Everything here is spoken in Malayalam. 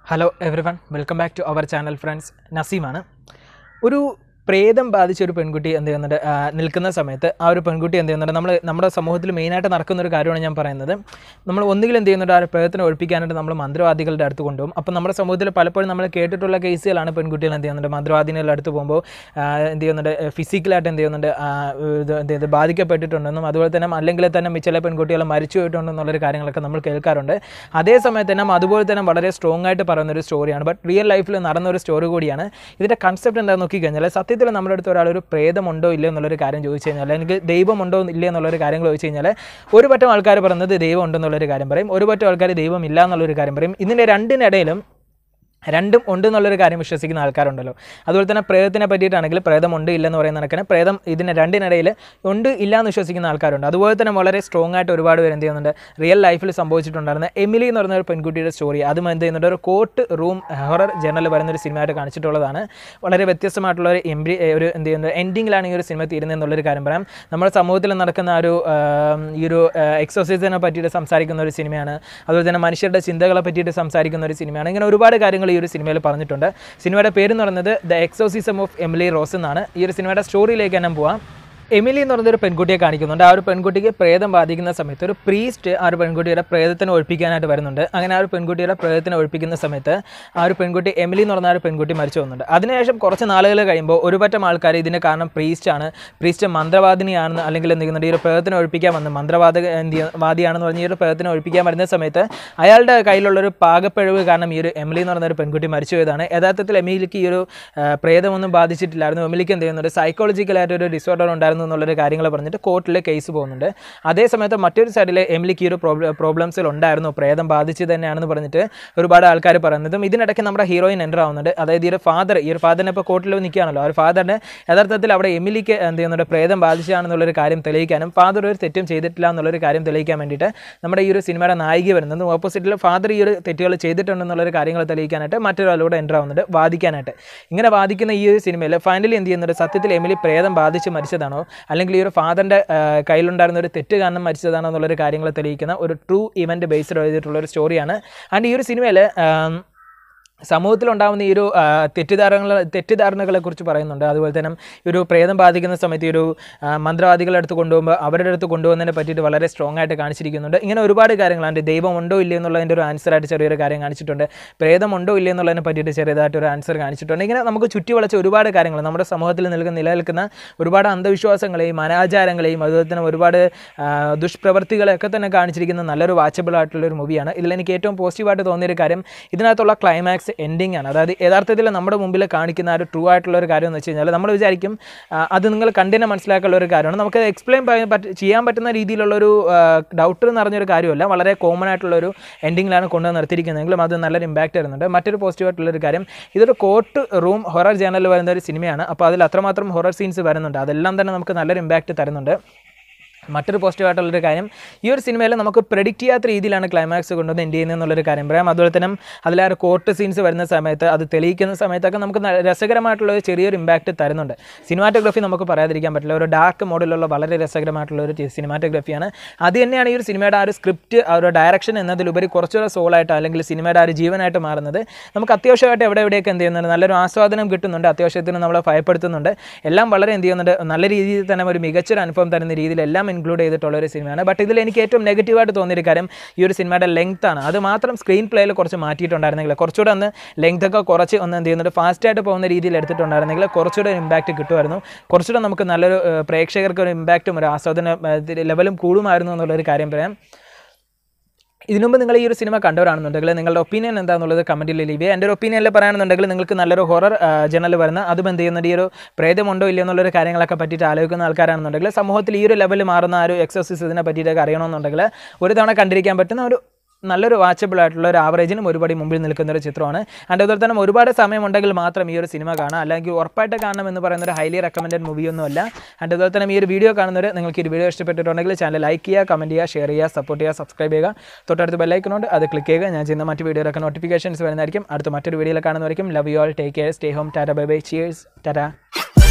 hello everyone welcome back to our channel friends നസീമാണ് ഒരു പ്രേതം ബാധിച്ച ഒരു പെൺകുട്ടി എന്ത് ചെയ്യുന്നുണ്ട് ആ, നിൽക്കുന്ന സമയത്ത് ആ ഒരു പെൺകുട്ടി എന്ത് ചെയ്യുന്നുണ്ട് നമ്മൾ നമ്മുടെ സമൂഹത്തിൽ മെയിനായിട്ട് നടക്കുന്ന ഒരു കാര്യമാണ് ഞാൻ പറയുന്നത് നമ്മൾ ഒന്നുകിൽ എന്ത് ചെയ്യുന്നുണ്ട് ആ ഒരു പ്രേതത്തിനെ ഒഴിപ്പിക്കാനായിട്ട് നമ്മൾ മന്ത്രവാദികളുടെ അടുത്ത് കൊണ്ടുപോകും അപ്പം നമ്മുടെ സമൂഹത്തിൽ പലപ്പോഴും നമ്മൾ കേട്ടിട്ടുള്ള കേസുകളാണ് പെൺകുട്ടികൾ എന്ത് ചെയ്യുന്നുണ്ട് മന്ത്രവാദികളുടെ അടുത്ത് പോകുമ്പോൾ ആ, എന്ത് ചെയ്യുന്നുണ്ട് ഫിസിക്കലായിട്ട് എന്ത് ചെയ്യുന്നുണ്ട് ആ, ഇത് എന്ത് ചെയ്ത് ബാധിക്കപ്പെട്ടിട്ടുണ്ടെന്നും അതുപോലെ തന്നെ അല്ലെങ്കിൽ തന്നെ ചില പെൺകുട്ടികൾ മരിച്ചു പോയിട്ടുണ്ടെന്നുള്ളൊരു കാര്യങ്ങളൊക്കെ നമ്മൾ കേൾക്കാറുണ്ട് അതേ സമയത്ത് തന്നെ അതുപോലെ തന്നെ വളരെ സ്ട്രോങ് ആയിട്ട് പറയുന്ന ഒരു സ്റ്റോറിയാണ് ബട്ട് റിയൽ ലൈഫിൽ നടന്ന ഒരു സ്റ്റോറി കൂടിയാണ് ഇതിൻ്റെ കൺസെപ്റ്റ് എന്താണെന്ന് നോക്കിക്കഴിഞ്ഞാൽ സത്യത്തിൽ നമ്മുടെ അടുത്ത് ഒരാൾ ഒരു പ്രേതമുണ്ടോ ഇല്ലയോ എന്നുള്ളൊരു കാര്യം ചോദിച്ചു കഴിഞ്ഞാൽ അല്ലെങ്കിൽ ദൈവമുണ്ടോ ഇല്ലയോ എന്നുള്ളൊരു കാര്യം ചോദിച്ചു കഴിഞ്ഞാൽ ഒരു പറ്റം ആൾക്കാർ പറയുന്നത് ദൈവം ഉണ്ടെന്നുള്ളൊരു കാര്യം പറയും ഒരു പറ്റം ആൾക്കാർ ദൈവം ഇല്ല എന്നുള്ളൊരു കാര്യം പറയും ഇതിൻ്റെ രണ്ടിനിടയിലും രണ്ടും ഉണ്ട് എന്നുള്ളൊരു കാര്യം വിശ്വസിക്കുന്ന ആൾക്കാരുണ്ടല്ലോ അതുപോലെ തന്നെ പ്രേതത്തിനെ പറ്റിയിട്ടാണെങ്കിൽ പ്രേതം ഉണ്ട് ഇല്ലെന്ന് പറയുന്ന കണക്കിന് പ്രേതം ഇതിന് രണ്ടിനിടയിൽ ഉണ്ട് ഇല്ല എന്ന് വിശ്വസിക്കുന്ന ആൾക്കാരുണ്ട് അതുപോലെ തന്നെ വളരെ സ്ട്രോങ് ആയിട്ട് ഒരുപാട് പേര് എന്ത് ചെയ്യുന്നുണ്ട് റിയൽ ലൈഫിൽ സംഭവിച്ചിട്ടുണ്ടായിരുന്ന എമിലി എന്ന് പറയുന്ന ഒരു പെൺകുട്ടിയുടെ സ്റ്റോറി അതും എന്ത് ചെയ്യുന്നുണ്ട് ഒരു കോർട്ട് റൂം ഹൊറർ ജേണൽ പറയുന്ന ഒരു സിനിമയായിട്ട് കാണിച്ചിട്ടുള്ളതാണ് വളരെ വ്യത്യസ്തമായിട്ടുള്ള ഒരു എംബ്രി ഒരു എന്ത് ചെയ്യുന്നത് എൻഡിങ്ങിലാണ് ഈ ഒരു സിനിമ തീരുന്നത് എന്നുള്ളൊരു കാര്യം പറയാം നമ്മുടെ സമൂഹത്തിൽ നടക്കുന്ന ആ ഒരു ആം, ഈ ഒരു എക്സോസിസിനെ പറ്റിയിട്ട് സംസാരിക്കുന്ന ഒരു സിനിമയാണ് അതുപോലെ തന്നെ മനുഷ്യരുടെ ചിന്തകളെ പറ്റിയിട്ട് സംസാരിക്കുന്ന ഒരു സിനിമയാണ് ഇങ്ങനെ ഒരുപാട് കാര്യങ്ങൾ ഈ ഒരു സിനിമയിൽ പറഞ്ഞിട്ടുണ്ട് സിനിമയുടെ പേര് എന്ന് പറയുന്നത് the exorcism of Emily Rose എന്നാണ് ഈ ഒരു സിനിമയുടെ സ്റ്റോറിയിലേക്ക് തന്നെ പോവാം എമിലി എന്ന് പറയുന്ന ഒരു പെൺകുട്ടിയെ കാണിക്കുന്നുണ്ട് ആ ഒരു പെൺകുട്ടിക്ക് പ്രേതം ബാധിക്കുന്ന സമയത്ത് ഒരു പ്രീസ്റ്റ് ആ ഒരു പെൺകുട്ടിയുടെ പ്രേതത്തിനെ ഒഴിപ്പിക്കാനായിട്ട് വരുന്നുണ്ട് അങ്ങനെ ആ ഒരു പെൺകുട്ടിയുടെ പ്രേതത്തിനെ ഒഴിപ്പിക്കുന്ന സമയത്ത് ആ ഒരു പെൺകുട്ടി എമിലി എന്ന് പറഞ്ഞ ആ ഒരു പെൺകുട്ടി മരിച്ചു പോകുന്നുണ്ട് അതിനുശേഷം കുറച്ച് നാളുകൾ കഴിയുമ്പോൾ ഒരു പറ്റം ആൾക്കാർ ഇതിന് കാരണം പ്രീസ്റ്റ് ആണ് പ്രീസ്റ്റ് മന്ത്രവാദിനിയാണെന്ന് അല്ലെങ്കിൽ എന്ത് ചെയ്യുന്നുണ്ട് ഈ ഒരു പ്രേതത്തിനെ ഒഴിപ്പിക്കാൻ വന്ന് മന്ത്രവാദ എന്ത് ചെയ്യ- വാദിയാണെന്ന് പറഞ്ഞ് ഈ ഒരു പ്രേതത്തിനെ ഒഴിപ്പിക്കാൻ വരുന്ന സമയത്ത് അയാളുടെ കയ്യിലുള്ള ഒരു പാകപ്പിഴവ് കാരണം ഈ ഒരു എമിലി എന്ന് പറയുന്ന ഒരു പെൺകുട്ടി മരിച്ചു പോയതാണ് യഥാർത്ഥത്തിൽ എമിലിക്ക് ഈ ഒരു ആ, പ്രേതമൊന്നും ബാധിച്ചിട്ടില്ലായിരുന്നു എമിലിക്ക് എന്ത് ചെയ്യുന്നുണ്ട് സൈക്കോളജിക്കലായിട്ട് ഒരു ഡിസോർഡർ ഉണ്ടായിരുന്നു എന്നുള്ളൊരു കാര്യങ്ങൾ പറഞ്ഞിട്ട് കോർട്ടിൽ കേസ് പോകുന്നുണ്ട് അതേ സമയത്ത് മറ്റൊരു സൈഡിൽ എമിലിക്ക് ഈ ഒരു പ്രോബ്ലംസിൽ ഉണ്ടായിരുന്നു പ്രേതം ബാധിച്ച് തന്നെയാണെന്ന് പറഞ്ഞിട്ട് ഒരുപാട് ആൾക്കാർ പറയുന്നതും ഇതിനിടയ്ക്ക് നമ്മുടെ ഹീറോയിൻ എൻ്റർ ആവുന്നുണ്ട് അതായത് ഈ ഒരു ഫാദർ ഈ ഒരു ഫാദറിനെ ഇപ്പോൾ കോർട്ടിൽ നിൽക്കുകയാണല്ലോ ആ ഒരു ഫാദറിന് യഥാർത്ഥത്തിൽ അവിടെ എമിലിക്ക് എന്ത് ചെയ്യുന്നുണ്ട് പ്രേതം ബാധിച്ചാണെന്നുള്ളൊരു കാര്യം തെളിയിക്കാനും ഫാദർ ഒരു തെറ്റും ചെയ്തിട്ടില്ല എന്നുള്ളൊരു കാര്യം തെളിയിക്കാൻ വേണ്ടിയിട്ട് നമ്മുടെ ഈ ഒരു സിനിമയുടെ നായിക വരുന്നത് ഓപ്പോസിറ്റിൽ ഫാദർ ഈ ഒരു തെറ്റുകൾ ചെയ്തിട്ടുണ്ടെന്നുള്ളൊരു കാര്യങ്ങൾ തെളിയിക്കാനായിട്ട് മറ്റൊരാളോട് എൻ്റർ ആവുന്നുണ്ട് വാദിക്കാനായിട്ട് ഇങ്ങനെ വാദിക്കുന്ന ഈ ഒരു സിനിമയിൽ ഫൈനലി എന്ത് ചെയ്യുന്നുണ്ട് സത്യത്തിൽ എമിലി പ്രേതം ബാധിച്ച് മരിച്ചതാണോ അല്ലെങ്കിൽ ഈ ഒരു ഫാദറിൻ്റെ കയ്യിലുണ്ടായിരുന്ന ഒരു തെറ്റ് കാരണം മരിച്ചതാണോ എന്നുള്ളൊരു കാര്യങ്ങൾ തെളിയിക്കുന്ന ഒരു ട്രൂ ഇവൻറ്റ് ബേസ്ഡ് എഴുതിയിട്ടുള്ള ഒരു സ്റ്റോറിയാണ് ആൻഡ് ഈ ഒരു സിനിമയിൽ സമൂഹത്തിലുണ്ടാകുന്ന ഈ ഒരു ആ, തെറ്റിദ്ധാരണകൾ തെറ്റിദ്ധാരണകളെ കുറിച്ച് പറയുന്നുണ്ട് അതുപോലെ തന്നെ ഈ ഒരു പ്രേതം ബാധിക്കുന്ന സമയത്ത് ഈ ഒരു ആ, മന്ത്രവാദികളുടെ അടുത്ത് കൊണ്ടുപോകുമ്പോൾ അവരുടെ അടുത്ത് കൊണ്ടുപോകുന്നതിനെ പറ്റിയിട്ട് വളരെ സ്ട്രോങ് ആയിട്ട് കാണിച്ചിരിക്കുന്നുണ്ട് ഇങ്ങനെ ഒരുപാട് കാര്യങ്ങളാണ് ദൈവം ഉണ്ടോ ഇല്ലയോ എന്നുള്ളതിൻ്റെ ഒരു ആൻസറായിട്ട് ചെറിയൊരു കാര്യം കാണിച്ചിട്ടുണ്ട് പ്രേതം ഉണ്ടോ ഇല്ലയോ എന്നുള്ളതിനെ പറ്റിയിട്ട് ചെറിയതായിട്ട് ഒരു ആൻസർ കാണിച്ചിട്ടുണ്ട് ഇങ്ങനെ നമുക്ക് ചുറ്റി വളച്ച ഒരുപാട് കാര്യങ്ങൾ നമ്മുടെ സമൂഹത്തിൽ നിൽക്കുന്ന നിലനിൽക്കുന്ന ഒരുപാട് അന്ധവിശ്വാസങ്ങളെയും അനാചാരങ്ങളെയും അതുപോലെ തന്നെ ഒരുപാട് ആ, ദുഷ്പ്രവൃത്തികളെയൊക്കെ തന്നെ കാണിച്ചിരിക്കുന്ന നല്ലൊരു വാച്ചബിൾ ആയിട്ടുള്ള ഒരു മൂവിയാണ് ഇതിൽ എനിക്ക് ഏറ്റവും പോസിറ്റീവായിട്ട് തോന്നിയൊരു കാര്യം ഇതിനകത്തുള്ള ക്ലൈമാക്സ് എൻഡിങ് ആണ് അതായത് യഥാർത്ഥത്തിൽ നമ്മുടെ മുമ്പിൽ കാണിക്കുന്ന ആ ഒരു ട്രൂ ആയിട്ടുള്ള ഒരു കാര്യം എന്ന് വെച്ച് കഴിഞ്ഞാൽ നമ്മൾ വിചാരിക്കും ആ, അത് നിങ്ങൾ കണ്ടിനെ മനസ്സിലാക്കാനുള്ള ഒരു കാര്യമാണ് നമുക്ക് എക്സ്പ്ലെയിൻ ചെയ്യാൻ പറ്റുന്ന രീതിയിലുള്ളൊരു ഡൗട്ട് നിറഞ്ഞൊരു കാര്യമല്ല വളരെ കോമൺ ആയിട്ടുള്ള ഒരു എൻഡിങ്ങിലാണ് കൊണ്ടുവന്ന് നിർത്തിയിരിക്കുന്നതെങ്കിലും അത് നല്ലൊരു ഇമ്പാക്റ്റ് വരുന്നുണ്ട് മറ്റൊരു പോസിറ്റീവ് ആയിട്ടുള്ള ഒരു കാര്യം ഇതൊരു കോർട്ട് റൂം ഹൊറർ ജേണലിൽ വരുന്ന ഒരു സിനിമയാണ് അപ്പോൾ അതിൽ അത്രമാത്രം ഹൊറർ സീൻസ് വരുന്നുണ്ട് അതെല്ലാം തന്നെ നമുക്ക് നല്ലൊരു ഇമ്പാക്റ്റ് തരുന്നുണ്ട് മറ്റൊരു പോസിറ്റീവ് ആയിട്ടുള്ളൊരു കാര്യം ഈ ഒരു സിനിമയിൽ നമുക്ക് പ്രെഡിക്റ്റ് ചെയ്യാത്ത രീതിയിലാണ് ക്ലൈമാക്സ് കൊണ്ടുവന്ന് എൻഡ് ചെയ്യുന്നത് എന്നുള്ളൊരു കാര്യം പറയാം അതുപോലെ തന്നെ അതിൽ ആ ഒരു കോർട്ട് സീൻസ് വരുന്ന സമയത്ത് അത് തെളിയിക്കുന്ന സമയത്തൊക്കെ നമുക്ക് ന- രസകരമായിട്ടുള്ള ഒരു ചെറിയൊരു ഇമ്പാക്റ്റ് തരുന്നുണ്ട് സിനിമാറ്റോഗ്രഫി നമുക്ക് പറയാതിരിക്കാൻ പറ്റില്ല ഒരു ഡാർക്ക് മോഡിലുള്ള വളരെ രസകരമായിട്ടുള്ള ഒരു സിനിമാറ്റോഗ്രഫിയാണ് അത് തന്നെയാണ് ഈ ഒരു സിനിമയുടെ ആ ഒരു സ്ക്രിപ്റ്റ് ആ ഒരു ഡയറക്ഷൻ എന്നതിലുപരി കുറച്ചുകൂടെ സോളായിട്ട് അല്ലെങ്കിൽ സിനിമയുടെ ആ ഒരു ജീവനായിട്ട് മാറുന്നത് നമുക്ക് അത്യാവശ്യമായിട്ട് എവിടെ എവിടെയൊക്കെ എന്ത് ചെയ്യുന്നുണ്ട് നല്ലൊരു ആസ്വാദനം കിട്ടുന്നുണ്ട് അത്യാവശ്യത്തിന് നമ്മളെ ഭയപ്പെടുത്തുന്നുണ്ട് എല്ലാം വളരെ എന്ത് ചെയ്യുന്നുണ്ട് നല്ല രീതിയിൽ തന്നെ ഒരു മികച്ചൊരു അനുഭവം തരുന്ന രീതിയിൽ എല്ലാം ഇൻക്ലൂഡ് ചെയ്തിട്ടുള്ള ഒരു സിനിമയാണ് ബട്ട് ഇതിൽ എനിക്ക് ഏറ്റവും നെഗറ്റീവായിട്ട് തോന്നിയൊരു കാര്യം ഈ ഒരു സിനിമയുടെ ലെങ്ത് ആണ് അത് മാത്രം സ്ക്രീൻ പ്ലേയിൽ കുറച്ച് മാറ്റിയിട്ടുണ്ടായിരുന്നെങ്കിൽ കുറച്ചുകൂടെ ഒന്ന് ലെങ്ത് ഒക്കെ കുറച്ച് ഒന്ന് എന്ത് ചെയ്യുന്നുണ്ട് ഫാസ്റ്റായിട്ട് പോകുന്ന രീതിയിൽ എടുത്തിട്ടുണ്ടായിരുന്നെങ്കിൽ കുറച്ചുകൂടെ ഇമ്പാക്റ്റ് കിട്ടുമായിരുന്നു കുറച്ചുകൂടെ നമുക്ക് നല്ലൊരു ഏഹ്, പ്രേക്ഷകർക്ക് ഒരു ഇമ്പാക്റ്റും ഒരു ആസ്വാദന ഏഹ്, ലെവലും കൂടുമായിരുന്നു എന്നുള്ളൊരു കാര്യം പറയാം ഇതിനു മുമ്പ് നിങ്ങൾ ഈ ഒരു സിനിമ കണ്ടവരാണെന്നുണ്ടെങ്കിൽ നിങ്ങളുടെ ഒപ്പീനിയൻ എന്താണെന്നുള്ളത് കമൻറ്റിൽ ലീവ് ചെയ്യുക എൻ്റെ ഒരു ഒപ്പീനിയനിൽ പറയുകയാണെന്നുണ്ടെങ്കിൽ നിങ്ങൾക്ക് നല്ലൊരു ഹൊറർ ജനൽ വരുന്ന അതും എന്ത് ചെയ്യുന്നുണ്ട് ഈ ഒരു പ്രേതമുണ്ടോ ഇല്ലയോ എന്നുള്ളൊരു കാര്യങ്ങളൊക്കെ പറ്റിയിട്ട് ആലോചിക്കുന്ന ആൾക്കാരാണെന്നുണ്ടെങ്കിൽ സമൂഹത്തിൽ ഈ ഒരു ലെവലിൽ മാറുന്ന ആ ഒരു എക്സസൈസ് ഇതിനെ പറ്റിയിട്ടൊക്കെ അറിയണമെന്നുണ്ടെങ്കിൽ ഒരു തവണ കണ്ടിരിക്കാൻ പറ്റുന്ന ഒരു നല്ലൊരു വാച്ചബിൾ ആയിട്ടുള്ള ഒരു ആവറേജിനും ഒരുപാട് മുമ്പിൽ നിൽക്കുന്ന ഒരു ചിത്രമാണ് ആൻഡ് അതുപോലെ തന്നെ ഒരുപാട് സമയമുണ്ടെങ്കിൽ മാത്രം ഈ ഒരു സിനിമ കാണാം അല്ലെങ്കിൽ ഉറപ്പായിട്ട് കാണണം എന്ന് പറയുന്ന ഒരു ഹൈലി റെക്കമെൻഡഡ് മൂവിയൊന്നുമല്ല ആൻഡ് അതുപോലെ തന്നെ ഈ ഒരു വീഡിയോ കാണുന്നവർ നിങ്ങൾക്ക് ഈ വീഡിയോ ഇഷ്ടപ്പെട്ടിട്ടുണ്ടെങ്കിൽ ചാനൽ ലൈക്ക് ചെയ്യുക കമൻറ്റ് ചെയ്യുക ഷെയർ ചെയ്യുക സപ്പോർട്ട് ചെയ്യുക സബ്സ്ക്രൈബ് ചെയ്യുക തൊട്ടടുത്ത് ബെല്ലൈക്കനുണ്ട് അത് ക്ലിക്ക് ചെയ്യുക ഞാൻ ചെയ്യുന്ന മറ്റ് വീഡിയോയിലൊക്കെ നോട്ടിഫിക്കേഷൻസ് വരുന്നതായിരിക്കും അടുത്ത മറ്റൊരു വീഡിയോയിൽ കാണുന്നതായിരിക്കും love you all take care stay home tata bye bye cheers Tata